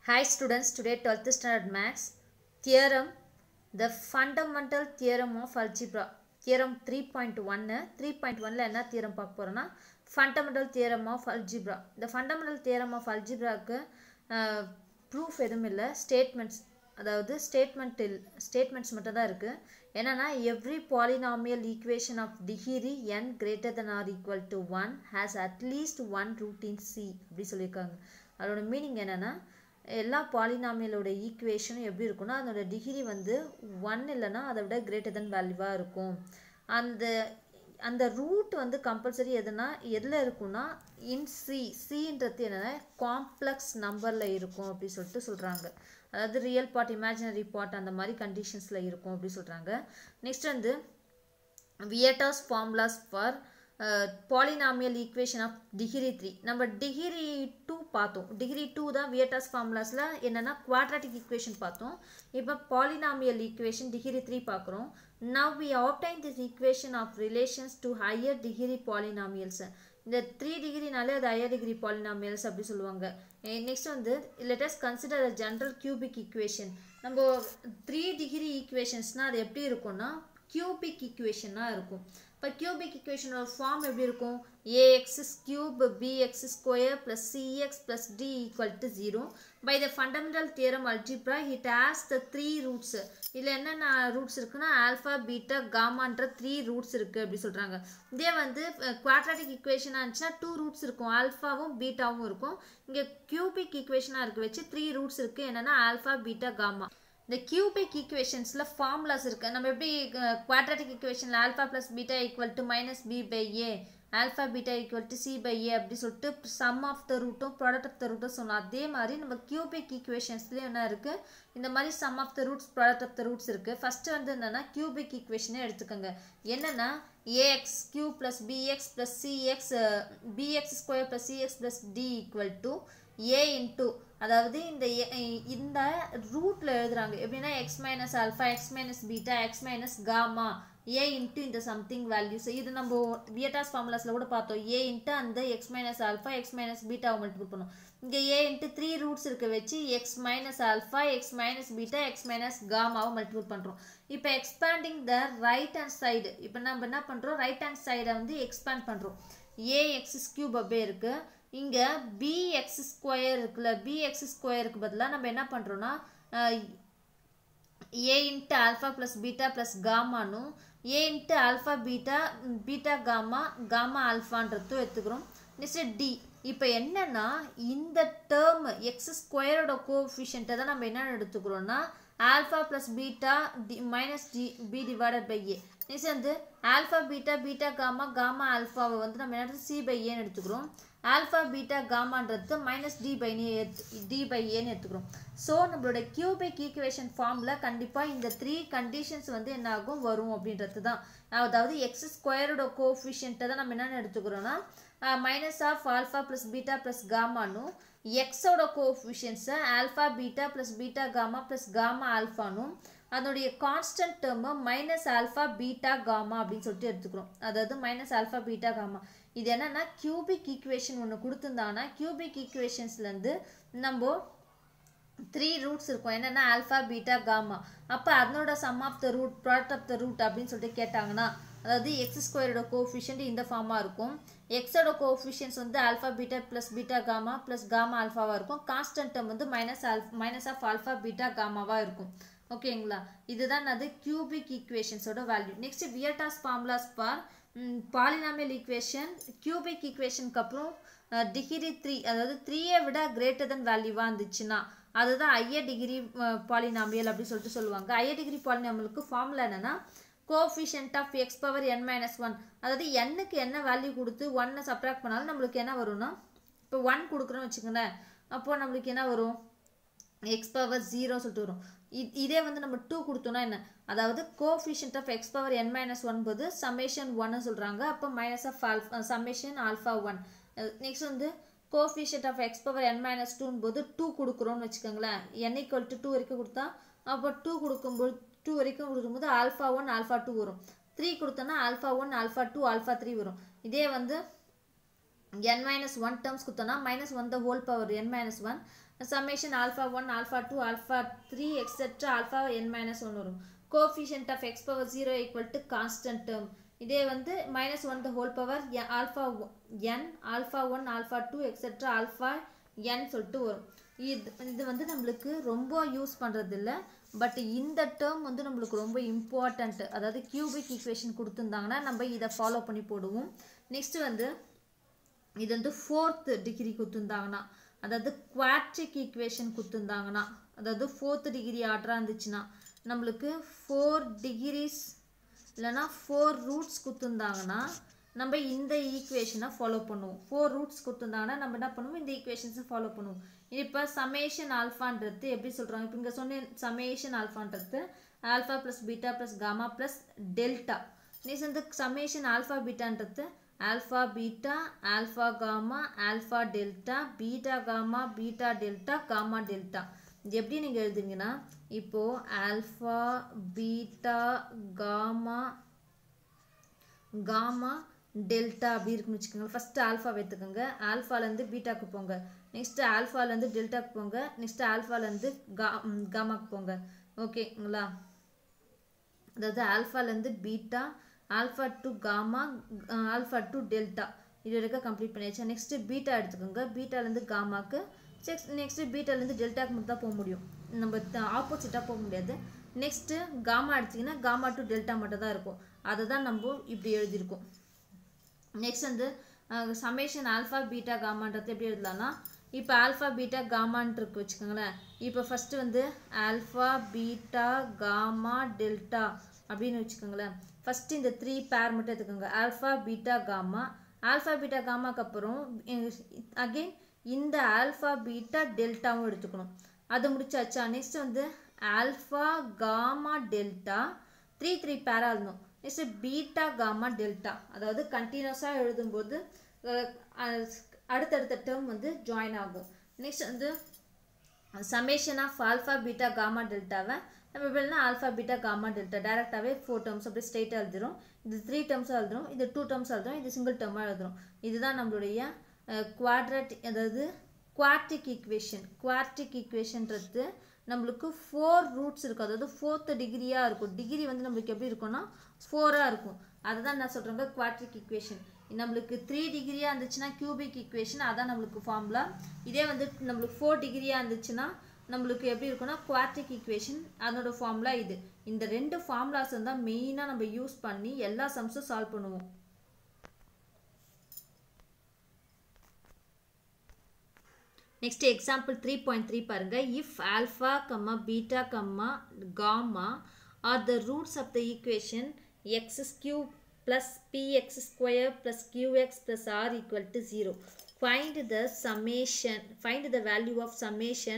Hi students, today 12th standard maths theorem the fundamental theorem of algebra theorem 3.1 3.1ல என்ன theorem பார்க்க போறோம்னா fundamental theorem of algebra the fundamental theorem of algebraக்கு proof எதுவும் இல்லை statements அதாவது statement இல் statements மட்டும் தான் இருக்குது என்னன்னா every polynomial equation of degree n greater than or equal to one has at least one root in c அப்படி சொல்லியிருக்காங்க அதோட மீனிங் என்னன்னா எல்லா பாலினாமியலோட ஈக்குவேஷனும் எப்படி இருக்கும்னா அதோட டிகிரி வந்து ஒன் இல்லைன்னா அதை விட கிரேட்டர் தென் வேல்யூவாக இருக்கும் அந்த அந்த ரூட் வந்து கம்பல்சரி எதுனா எதில் இருக்கும்னா இன் சி சின்றது என்னென்னா காம்ப்ளெக்ஸ் நம்பரில் இருக்கும் அப்படி சொல்லிட்டு சொல்கிறாங்க அதாவது ரியல் பார்ட் இமேஜினரி பார்ட் அந்த மாதிரி கண்டிஷன்ஸில் இருக்கும் அப்படி சொல்கிறாங்க நெக்ஸ்ட் வந்து Vieta's formulas for polynomial equation of degree three நம்ம டிகிரி டூ பார்த்தோம் டிகிரி டூ தான் வியட்டாஸ் ஃபார்முலாஸில் என்னென்னா குவாட்ராட்டிக் ஈக்குவேஷன் பார்த்தோம் இப்போ பாலினாமியல் ஈக்குவேஷன் டிகிரி த்ரீ பார்க்குறோம் now we obtain this equation of relations to higher degree polynomials இந்த த்ரீ டிகிரினாலே அது ஹையர் டிகிரி பாலினாமியல்ஸ் அப்படி சொல்லுவாங்க நெக்ஸ்ட் வந்து let's consider a general cubic equation நம்ம த்ரீ டிகிரி ஈக்குவேஷன்ஸ்னால் அது எப்படி இருக்கும்னா கியூபிக் ஈக்குவேஷனாக இருக்கும் இப்போ கியூபிக் ஈக்குவேஷனோட ஃபார்ம் எப்படி இருக்கும் a x cube b x square plus c x plus d equal to zero by the fundamental theorem algebra it has the three roots இதில் என்னென்ன ரூட்ஸ் இருக்குன்னா ஆல்ஃபா பீட்டா காமான்ற த்ரீ ரூட்ஸ் இருக்குது அப்படி சொல்கிறாங்க இதே வந்து குவாட்ராட்டிக் ஈக்குவேஷனாக இருந்துச்சுன்னா டூ ரூட்ஸ் இருக்கும் ஆல்ஃபாவும் பீட்டாவும் இருக்கும் இங்கே கியூபிக் ஈக்குவேஷனாக இருக்க வச்சு த்ரீ ரூட்ஸ் இருக்குது என்னென்னா ஆல்ஃபா பீட்டா காமா இந்த கியூபிக் ஈக்குவேஷன்ஸில் ஃபார்முலாஸ் இருக்குது நம்ம எப்படி குவாட்ராட்டிக் ஈக்குவேஷனில் alpha plus beta equal to minus b by a alpha beta equal to c by a அப்படி சொல்லிட்டு சம் ஆஃப் த ரூட்டும் ப்ராடக்ட் ஆஃப் த ரூட்டும் சொல்லலாம் அதே மாதிரி நம்ம கியூபிக் ஈக்குவேஷன்ஸ்லேயும் என்ன இருக்குது இந்த மாதிரி sum of the roots product of the roots இருக்குது ஃபஸ்ட்டு வந்து என்னென்னா கியூபிக் ஈக்குவேஷனே எடுத்துக்கோங்க என்னென்னா a x cube plus b x plus c x b x square plus c x plus d equal to a into அதாவது இந்த இந்த ரூட்டில் எழுதுறாங்க எப்படின்னா x minus alpha x minus beta x minus gamma a into இந்த சம்திங் வேல்யூஸ் இது நம்ம வியட்டாஸ் ஃபார்முலாஸில் கூட பார்த்தோம் ஏ இன்ட்டு அந்த x minus alpha x minus பீட்டாவை multiple பண்ணும் இங்கே ஏ இன்ட்டு த்ரீ ரூட்ஸ் இருக்க வச்சு x minus alpha x minus beta x minus காமாவை மல்டிபிள் பண்ணுறோம் இப்போ expanding the right hand side இப்போ நம்ம என்ன பண்ணுறோம் ரைட் ஹேண்ட் சைடை வந்து எக்ஸ்பேண்ட் பண்ணுறோம் ஏ எக்ஸ் கியூப் அப்படியே இருக்குது இங்கே பிஎக்ஸ் ஸ்கொயர் இருக்குல்ல பிஎக்ஸ் ஸ்கொயருக்கு பதிலாக நம்ம என்ன பண்ணுறோன்னா a into alpha plus beta plus காமானும் a into alpha beta beta gamma gamma ஆல்ஃபான்றதும் எடுத்துக்கிறோம் நெக்ஸ்ட் டி இப்போ என்னன்னா இந்த டேர்ம் எக்ஸ் ஸ்கொயரோட கோஃபிஷியண்ட்டை தான் நம்ம என்ன எடுத்துக்கிறோம்னா alpha plus beta d minus d b divided by a next வந்து alpha beta beta gamma gamma ஆல்ஃபாவை வந்து நம்ம என்ன சி பை ஏன்னு எடுத்துக்கிறோம் ஆல்ஃபா பீட்டா காமான்றது minus d by d by ஏன்னு எடுத்துக்கிறோம் ஸோ நம்மளோட கியூபிக் ஈக்குவேஷன் ஃபார்மில் கண்டிப்பாக இந்த த்ரீ கண்டிஷன்ஸ் வந்து என்ன ஆகும் வரும் அப்படின்றது தான் அதாவது எக்ஸ் ஸ்கொயரோட கோஃபிஷியண்ட்டை தான் நம்ம என்னென்னு எடுத்துக்கிறோன்னா minus of alpha plus beta plus காமானும் எக்ஸோட கோஃபிஷியன்ஸை alpha beta plus beta gamma plus gamma ஆல்ஃபானும் அதனுடைய கான்ஸ்டன்ட் டேர்மை மைனஸ் ஆல்ஃபா பீட்டா காமா அப்படின்னு சொல்லிட்டு எடுத்துக்கிறோம் அதாவது மைனஸ் ஆல்ஃபா பீட்டா காமா இது என்னன்னா கியூபிக் ஈக்குவேஷன் ஒன்று கொடுத்துருந்தாங்கன்னா கியூபிக் ஈக்குவேஷன்ஸ்லேருந்து நம்ம த்ரீ ரூட்ஸ் இருக்கும் என்னென்னா ஆல்ஃபா பீட்டா காமா அப்போ அதனோட sum of the root product of the root அப்படின்னு சொல்லிட்டு கேட்டாங்கன்னா அதாவது எக்ஸ் ஸ்கொயரோட கோஃபிஷியன்ட் இந்த ஃபார்மாக இருக்கும் எக்ஸோட கோஃபிஷியன்ஸ் வந்து alpha beta plus beta gamma plus gamma ஆல்ஃபாவாக இருக்கும் கான்ஸ்டன்ட் டேர்ம் வந்து minus alpha minus of alpha beta காமாவாக இருக்கும் ஓகேங்களா இதுதான் அது கியூபிக் ஈக்குவேஷன்ஸோட value next Vieta's formulas for polynomial equation cubic ஈக்குவேஷனுக்கு அப்புறம் டிகிரி த்ரீ அதாவது த்ரீயை விட கிரேட்டர் தென் வேல்யூவாக இருந்துச்சுன்னா அதுதான் ஐயர் டிகிரி பாலினாமியல் அப்படின்னு சொல்லிட்டு சொல்லுவாங்க ஐயர் டிகிரி பாலினாமியலுக்கு ஃபார்முலா என்னன்னா coefficient of x power n minus one அதாவது எண்ணுக்கு என்ன வேல்யூ கொடுத்து ஒன்னை சப்ராக்ட் பண்ணாலும் நம்மளுக்கு என்ன வரும்னா இப்போ ஒன் கொடுக்குறோன்னு வச்சுக்கோங்களேன் அப்போது நம்மளுக்கு என்ன வரும் எக்ஸ் பவர் ஜீரோ சொல்லிட்டு வரும் இதே வந்து நம்ம டூ கொடுத்தோம்னா என்ன அதாவது coefficient of x power n minus one போது சமேஷன் ஒன்னு சொல்கிறாங்க அப்போ minus of alpha summation alpha one next வந்து coefficient of x power n minus டூன் போது டூ கொடுக்குறோன்னு வச்சுக்கோங்களேன் என் ஈக்குவல் டு டூ வரைக்கும் கொடுத்தா அப்போ டூ கொடுக்கும்போது டூ வரைக்கும் கொடுக்கும்போது ஆல்ஃபா ஒன் ஆல்ஃபா டூ வரும் த்ரீ கொடுத்தோன்னா alpha one alpha two alpha three வரும் இதே வந்து n minus 1 terms குத்தோம்னா minus 1 the whole power n minus 1 summation alpha 1 alpha 2 alpha 3 etc alpha n minus 1 வரும் coefficient of x power 0 equal to constant term இதே வந்து minus 1 the whole power alpha n alpha 1 alpha 2 etc alpha n சொல்லிட்டு வரும் இது இது வந்து நம்மளுக்கு ரொம்ப யூஸ் பண்ணுறது இல்லை பட் இந்த டேர்ம் வந்து நம்மளுக்கு ரொம்ப இம்பார்ட்டண்ட் அதாவது கியூபிக் ஈக்குவேஷன் கொடுத்துருந்தாங்கன்னா நம்ம இதை ஃபாலோ பண்ணி போடுவோம் நெக்ஸ்ட் வந்து இது வந்து ஃபோர்த் டிகிரி கொடுத்துருந்தாங்கன்னா அதாவது குவாட்ரிக் ஈக்குவேஷன் கொடுத்துருந்தாங்கன்னா அதாவது ஃபோர்த் டிகிரி ஆர்டராக இருந்துச்சுன்னா நம்மளுக்கு ஃபோர் டிகிரிஸ் இல்லைன்னா ஃபோர் ரூட்ஸ் கொடுத்துருந்தாங்கன்னா நம்ம இந்த ஈக்குவேஷனை ஃபாலோ பண்ணுவோம் ஃபோர் ரூட்ஸ் கொடுத்துருந்தாங்கன்னா நம்ம என்ன பண்ணுவோம் இந்த ஈக்குவேஷன்ஸை ஃபாலோ பண்ணுவோம் இப்போ சமேஷன் ஆல்ஃபான்றது எப்படி சொல்கிறாங்க இப்போ இங்கே சொன்ன சமேஷன் ஆல்ஃபான்றது alpha plus beta plus gamma plus delta next வந்து சமேஷன் ஆல்ஃபா பீட்டான்றது alpha beta alpha gamma alpha delta beta gamma beta delta gamma delta இது எப்படி நீங்கள் எழுதுங்கன்னா இப்போது alpha beta gamma gamma delta அப்படி இருக்குன்னு வச்சுக்கோங்க ஃபஸ்ட்டு ஆல்ஃபா எடுத்துக்கோங்க ஆல்ஃபாலேருந்து பீட்டாக்கு போங்க நெக்ஸ்ட்டு ஆல்ஃபாலேருந்து டெல்டாக்கு போங்க நெக்ஸ்ட்டு ஆல்ஃபாலேருந்து கா காமாக்கு போங்க ஓகேங்களா அதாவது ஆல்ஃபாலேருந்து beta alpha to gamma alpha to delta இது வரைக்கும் கம்ப்ளீட் பண்ணியாச்சு நெக்ஸ்ட்டு பீட்டா எடுத்துக்கோங்க பீட்டாலேருந்து காமாக்கு செக்ஸ் நெக்ஸ்ட்டு பீட்டாலேருந்து டெல்டாக்கு மட்டும் தான் போக முடியும் நம்ம ஆப்போசிட்டாக போக முடியாது நெக்ஸ்ட்டு காமா எடுத்திங்கன்னா காமா டு டெல்டா மட்டும் தான் இருக்கும் அதை தான் நம்ம இப்படி எழுதியிருக்கோம் நெக்ஸ்ட் வந்து சமேஷன் ஆல்ஃபா பீட்டா காமான்றது எப்படி எழுதலாம்னா இப்போ ஆல்ஃபா பீட்டா காமான் இருக்கு வச்சுக்கோங்களேன் இப்போ ஃபஸ்ட்டு வந்து ஆல்ஃபா பீட்டா காமா டெல்டா அப்படின்னு வச்சுக்கோங்களேன் ஃபஸ்ட்டு இந்த த்ரீ பேர் மட்டும் எடுத்துக்கோங்க alpha beta gamma alpha beta காமாக்கு அப்புறம் அகெயின் இந்த ஆல்ஃபா பீட்டா டெல்டாவும் எடுத்துக்கணும் அது முடிச்சாச்சா நெக்ஸ்ட் வந்து alpha gamma delta three three பேராக இருந்தோம் நெக்ஸ்ட் பீட்டா காமா டெல்டா அதாவது கண்டினியூஸாக எழுதும்போது அடுத்தடுத்த டேர்ம் வந்து ஜாயின் ஆகும் நெக்ஸ்ட் வந்து summation of alpha beta gamma டெல்டாவை நம்ம எப்படின்னா ஆல்ஃபா பீட்டா காமா டெல்டா டேரெக்டாகவே ஃபோர் டேர்ம்ஸ் அப்படியே ஸ்ட்ரெயிட்டாக எழுதுறோம் இது த்ரீ டேர்ம்ஸாக எழுதுறோம் இது டூ டேர்ம்ஸ் எழுதுறோம் இது சிங்கிள் டேர்மாக எழுதுறோம் இதுதான் நம்மளுடைய குவாட்ரட் அதாவது குவாட்டிக் ஈக்குவேஷன் குவாட்டிக் ஈக்குவேஷன்றது நம்மளுக்கு ஃபோர் ரூட்ஸ் இருக்கும் அதாவது ஃபோர்த்து டிகிரியாக இருக்கும் டிகிரி வந்து நம்மளுக்கு எப்படி இருக்கும்னா ஃபோராக இருக்கும் அதை தான் நான் சொல்கிறேங்க குவாட்ரிக் ஈக்குவேஷன் நம்மளுக்கு த்ரீ டிகிரியாக இருந்துச்சுன்னா கியூபிக் ஈக்குவேஷன் அதான் நம்மளுக்கு ஃபார்முலா இதே வந்து நம்மளுக்கு ஃபோர் டிகிரியாக இருந்துச்சுன்னா நம்மளுக்கு எப்படி இருக்கும்னா குவாட்ரிக் ஈக்குவேஷன் அதனோட ஃபார்முலா இது இந்த ரெண்டு ஃபார்முலாஸ் தான் மெயினாக நம்ம யூஸ் பண்ணி எல்லா சம்ஸும் சால்வ் பண்ணுவோம் next example three point three பாருங்க if alpha comma beta comma gamma are the roots of the equation x cube plus px square plus qx plus r equal to 0. Find the summation, find the value of summation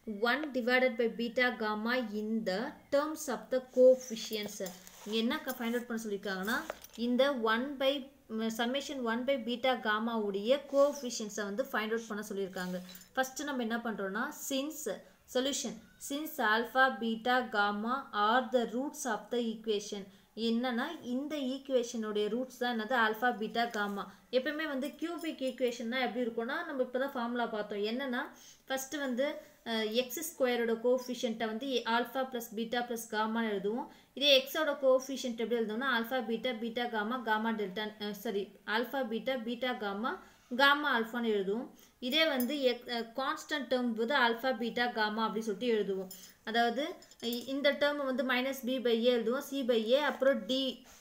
1 divided by beta gamma in the terms of the coefficients. இங்கே என்ன find out பண்ண சொல்லியிருக்காங்கன்னா இந்த one by summation one by beta காமாவுடைய கோஃபிஷியன்ஸை வந்து find out பண்ண சொல்லியிருக்காங்க ஃபஸ்ட்டு நம்ம என்ன பண்ணுறோன்னா since solution since alpha beta gamma are the roots of the equation என்னன்னா இந்த ஈக்குவேஷனுடைய ரூட்ஸ் தான் என்னது ஆல்ஃபா பீட்டா காமா எப்பயுமே வந்து கியூபிக் ஈக்குவேஷன்னா எப்படி இருக்கும்னா நம்ம இப்போ தான் ஃபார்முலா பார்த்தோம் என்னன்னா ஃபஸ்ட்டு வந்து எக்ஸ் ஸ்கொயரோட கோஃபிஷியண்ட்டை வந்து ஆல்ஃபா ப்ளஸ் பீட்டா ப்ளஸ் காமான்னு எழுதுவோம் இதே எக்ஸோட கோஃபிஷியன்ட் எப்படி எழுதுவோம்னா alpha beta beta gamma gamma delta sorry alpha beta beta gamma gamma ஆல்ஃபான்னு எழுதுவோம் இதே வந்து எக் கான்ஸ்டன்ட் டேர்ம் போது ஆல்ஃபா பீட்டா காமா அப்படின்னு சொல்லிட்டு எழுதுவோம் அதாவது இந்த டேர்ம் வந்து மைனஸ் பி பை ஏ எழுதுவோம் சி பை ஏ அப்புறம் டி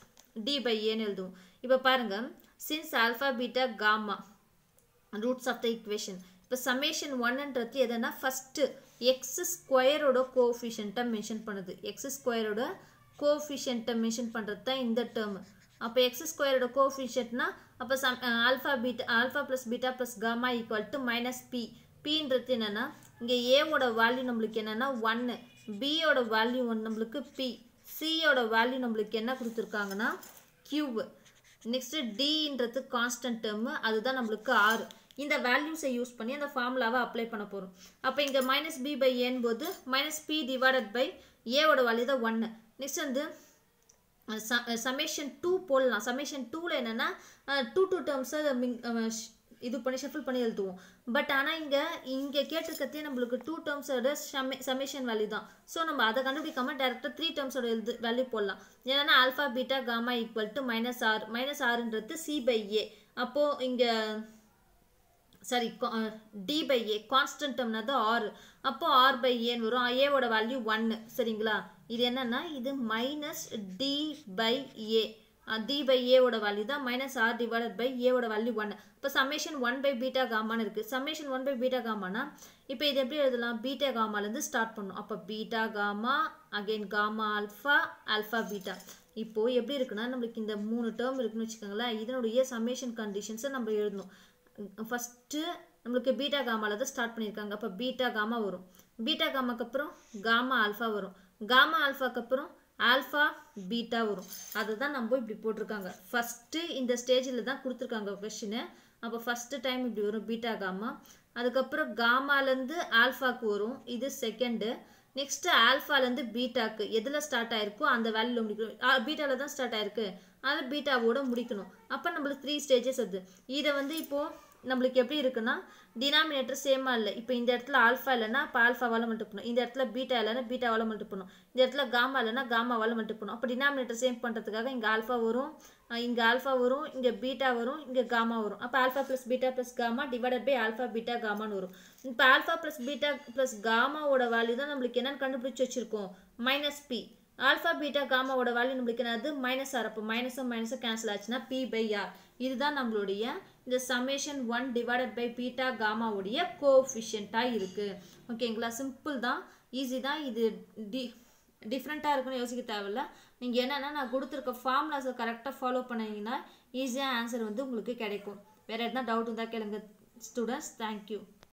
டி பை ஏன்னு எழுதுவோம் இப்போ பாருங்கள் since alpha beta gamma roots of the equation இப்போ சமேஷன் ஒன்ன்றது எதுனா ஃபஸ்ட்டு எக்ஸ் ஸ்கொயரோட கோஃபிஷியண்ட்டை மென்ஷன் பண்ணுது எக்ஸ் ஸ்கொயரோட கோஃபிஷியண்ட்டை மென்ஷன் பண்ணுறது தான் இந்த டேர்ம் அப்போ எக்ஸ் ஸ்கொயரோட கோஃபிஷியன்ட்னா அப்போ sum alpha beta alpha plus beta plus gamma equal to minus b பின்றது என்னென்னா இங்கே ஏவோட வேல்யூ நம்மளுக்கு என்னென்னா ஒன்று பியோட வேல்யூ ஒன்று நம்மளுக்கு பி சியோட வேல்யூ நம்மளுக்கு என்ன கொடுத்துருக்காங்கன்னா கியூப் நெக்ஸ்ட்டு டின்றது கான்ஸ்டன்ட் டேர்மு அதுதான் நம்மளுக்கு ஆறு இந்த வேல்யூஸை யூஸ் பண்ணி அந்த ஃபார்முலாவை அப்ளை பண்ண போகிறோம் அப்போ இங்கே மைனஸ் பி பை ஏன் போது மைனஸ் பி டிவைடட் பை ஏவோட வேல்யூ தான் ஒன்று நெக்ஸ்ட் வந்து சமேஷன் டூ போடலாம் சமேஷன் டூவில் என்னென்னா டூ டூ டேர்ம்ஸை இது பண்ணி ஷஃபிள் பண்ணி எழுதுவோம் பட் ஆனால் இங்கே இங்கே கேட்டிருக்கிறதே நம்மளுக்கு டூ டேர்ம்ஸோட சமே சமேஷன் வேல்யூ தான் ஸோ நம்ம அதை கண்டுபிடிக்காம டேரெக்டாக த்ரீ டேர்ம்ஸோட எழுது வேல்யூ போடலாம் ஏன்னா alpha beta gamma equal to minus r minus ஆறுன்றது சி பை ஏ அப்போது இங்கே sorry d by a constant டம்னா தான் ஆர் அப்போ ஆர் பை ஏன்னு வரும் ஏவோட வேல்யூ ஒன்று சரிங்களா இது என்னன்னா இது minus d by a d by ஏவோட வேல்யூ தான் மைனஸ் ஆர் டிவைடட் பை ஏவோட வேல்யூ ஒன்று இப்போ சம்மேஷன் ஒன் பை பீட்டா காமான்னு இருக்குது சம்மேஷன் ஒன் பை பீட்டா காமானா இப்போ இது எப்படி எழுதலாம் பீட்டா காமாலேருந்து ஸ்டார்ட் பண்ணும் அப்போ beta gamma again gamma alpha alpha beta இப்போது எப்படி இருக்குன்னா நம்மளுக்கு இந்த மூணு டேர்ம் இருக்குன்னு வச்சுக்கோங்களேன் இதனுடைய சம்மேஷன் கண்டிஷன்ஸை நம்ம எழுதணும் ஃபஸ்ட்டு நம்மளுக்கு பீட்டா காமாவில் தான் ஸ்டார்ட் பண்ணியிருக்காங்க அப்போ பீட்டா காமா வரும் பீட்டா காமாக்கு அப்புறம் காமா ஆல்ஃபா வரும் காமா ஆல்ஃபாக்கு அப்புறம் ஆல்ஃபா பீட்டா வரும் அதை தான் நம்ம இப்படி போட்டிருக்காங்க ஃபஸ்ட்டு இந்த ஸ்டேஜில் தான் கொடுத்துருக்காங்க கொஷினு அப்போ ஃபஸ்ட்டு டைம் இப்படி வரும் பீட்டா காமா அதுக்கப்புறம் காமாலேருந்து ஆல்ஃபாக்கு வரும் இது செகண்டு நெக்ஸ்ட்டு ஆல்ஃபாலேருந்து பீட்டாக்கு எதில் ஸ்டார்ட் ஆயிருக்கோ அந்த வேல்யூவில் முடிக்கணும் பீட்டாவில் தான் ஸ்டார்ட் ஆயிருக்கு அதில் பீட்டாவோட முடிக்கணும் அப்போ நம்மளுக்கு த்ரீ ஸ்டேஜஸ் அது இதை வந்து இப்போது நம்மளுக்கு எப்படி இருக்குன்னா டினாமினேட்டர் சேமாக இல்லை இப்போ இந்த இடத்துல ஆல்ஃபா இல்லைன்னா இப்போ ஆல்ஃபாவால் மல்டி பண்ணும் இந்த இடத்துல பீட்டா இல்லைன்னா பீட்டாவால் மல்டி பண்ணும் இந்த இடத்துல காமா இல்லைன்னா காமாவால் மல்டி பண்ணும் அப்போ டினாமினேட்டர் சேம் பண்ணுறதுக்காக இங்கே ஆல்ஃபா வரும் இங்கே ஆல்ஃபா வரும் இங்கே பீட்டா வரும் இங்கே காமா வரும் அப்போ alpha plus beta plus gamma divided by alpha beta காமான்னு வரும் இப்போ ஆல்ஃபா ப்ளஸ் பீட்டா ப்ளஸ் காமாவோட வேல்யூ தான் நம்மளுக்கு என்னென்னு கண்டுபிடிச்சி வச்சுருக்கோம் மைனஸ் பி ஆல்ஃபா பீட்டா காமாவோட வேல்யூ நம்மளுக்கு என்னது மைனஸ் ஆர் அப்போ மைனஸும் மைனஸும் கேன்சல் ஆச்சுன்னா பி பை ஆர் இதுதான் நம்மளுடைய இந்த summation one divided by beta காமாவுடைய கோஃபிஷியண்ட்டாக இருக்குது ஓகேங்களா சிம்பிள் தான் ஈஸி தான் இது டி டிஃப்ரெண்ட்டாக இருக்குன்னு யோசிக்க தேவையில்ல நீங்கள் என்னென்னா நான் கொடுத்துருக்க ஃபார்முலாஸை கரெக்டாக ஃபாலோ பண்ணீங்கன்னா ஈஸியாக ஆன்சர் வந்து உங்களுக்கு கிடைக்கும் வேறு எதுனா டவுட் இருந்தால் கேளுங்க ஸ்டூடெண்ட்ஸ் தேங்க்யூ